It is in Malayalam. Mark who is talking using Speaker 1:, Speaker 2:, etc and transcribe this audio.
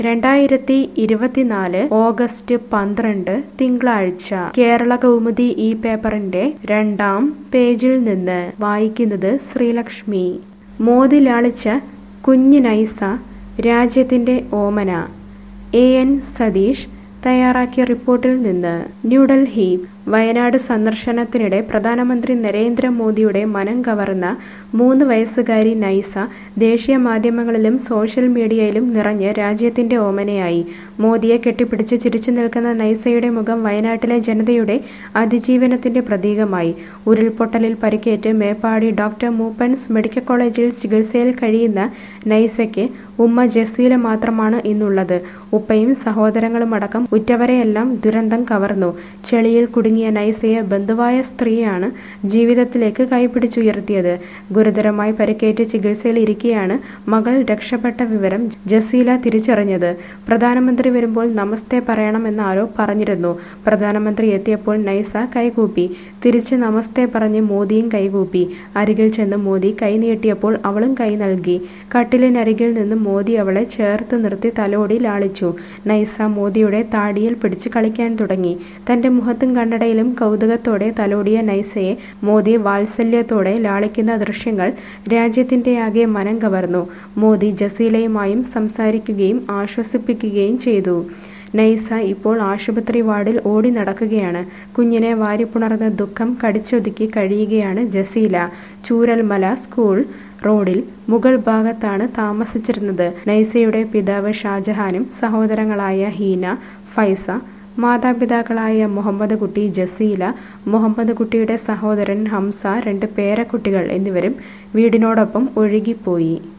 Speaker 1: രണ്ടായിരത്തി ഇരുപത്തിനാല് ഓഗസ്റ്റ് പന്ത്രണ്ട് തിങ്കളാഴ്ച കേരള കൗമുദി ഈ പേപ്പറിന്റെ രണ്ടാം പേജിൽ നിന്ന് വായിക്കുന്നത് ശ്രീലക്ഷ്മി മോദി ലാളിച്ച കുഞ്ഞു നൈസ രാജ്യത്തിന്റെ ഓമന എ എൻ സതീഷ് തയ്യാറാക്കിയ റിപ്പോർട്ടിൽ നിന്ന് ന്യൂഡൽഹി വയനാട് സന്ദർശനത്തിനിടെ പ്രധാനമന്ത്രി നരേന്ദ്രമോദിയുടെ മനം കവർന്ന മൂന്ന് വയസ്സുകാരി നൈസ ദേശീയ മാധ്യമങ്ങളിലും സോഷ്യൽ മീഡിയയിലും നിറഞ്ഞ് രാജ്യത്തിന്റെ ഓമനയായി മോദിയെ കെട്ടിപ്പിടിച്ച് ചിരിച്ചു നിൽക്കുന്ന നൈസയുടെ മുഖം വയനാട്ടിലെ ജനതയുടെ അതിജീവനത്തിന്റെ പ്രതീകമായി ഉരുൾപൊട്ടലിൽ പരിക്കേറ്റ് മേപ്പാടി ഡോക്ടർ മൂപ്പൻസ് മെഡിക്കൽ കോളേജിൽ ചികിത്സയിൽ കഴിയുന്ന നൈസയ്ക്ക് ഉമ്മ ജസീല മാത്രമാണ് ഇന്നുള്ളത് ഉപ്പയും സഹോദരങ്ങളും അടക്കം ഉറ്റവരെയെല്ലാം ദുരന്തം കവർന്നു ചെളിയിൽ കുടുങ്ങിയ നൈസയെ ബന്ധുവായ സ്ത്രീയാണ് ജീവിതത്തിലേക്ക് കൈപിടിച്ചുയർത്തിയത് ഗുരുതരമായി പരിക്കേറ്റ് ചികിത്സയിൽ ഇരിക്കെയാണ് മകൾ രക്ഷപ്പെട്ട വിവരം ജസീല തിരിച്ചറിഞ്ഞത് പ്രധാനമന്ത്രി വരുമ്പോൾ നമസ്തേ പറയണമെന്ന് ആരോ പറഞ്ഞിരുന്നു പ്രധാനമന്ത്രി എത്തിയപ്പോൾ നൈസ കൈകൂപ്പി തിരിച്ച് നമസ്തേ പറഞ്ഞ് മോദിയും കൈകൂപ്പി അരികിൽ ചെന്ന് മോദി കൈ നീട്ടിയപ്പോൾ അവളും കൈ നൽകി കട്ടിലിനരികിൽ നിന്ന് മോദി അവളെ ചേർത്ത് നിർത്തി തലോടി ലാളിച്ചു നൈസ മോദിയുടെ താടിയിൽ പിടിച്ച് കളിക്കാൻ തുടങ്ങി തന്റെ മുഖത്തും കണ്ണടയിലും കൗതുകത്തോടെ തലോടിയ നൈസയെ മോദി വാത്സല്യത്തോടെ ലാളിക്കുന്ന ദൃശ്യങ്ങൾ രാജ്യത്തിന്റെ ആകെ മനം കവർന്നു മോദി ജസീലയുമായും സംസാരിക്കുകയും ആശ്വസിപ്പിക്കുകയും ചെയ്തു നൈസ ഇപ്പോൾ ആശുപത്രി വാർഡിൽ ഓടി നടക്കുകയാണ് കുഞ്ഞിനെ വാരിപ്പുണർന്ന ദുഃഖം കടിച്ചൊതുക്കി കഴിയുകയാണ് ജസീല ചൂരൽമല സ്കൂൾ റോഡിൽ മുകൾ ഭാഗത്താണ് താമസിച്ചിരുന്നത് നൈസയുടെ പിതാവ് ഷാജഹാനും സഹോദരങ്ങളായ ഹീന ഫൈസ മാതാപിതാക്കളായ മുഹമ്മദ് കുട്ടി ജസീല മുഹമ്മദ് കുട്ടിയുടെ സഹോദരൻ ഹംസ രണ്ട് പേരക്കുട്ടികൾ എന്നിവരും വീടിനോടൊപ്പം ഒഴുകിപ്പോയി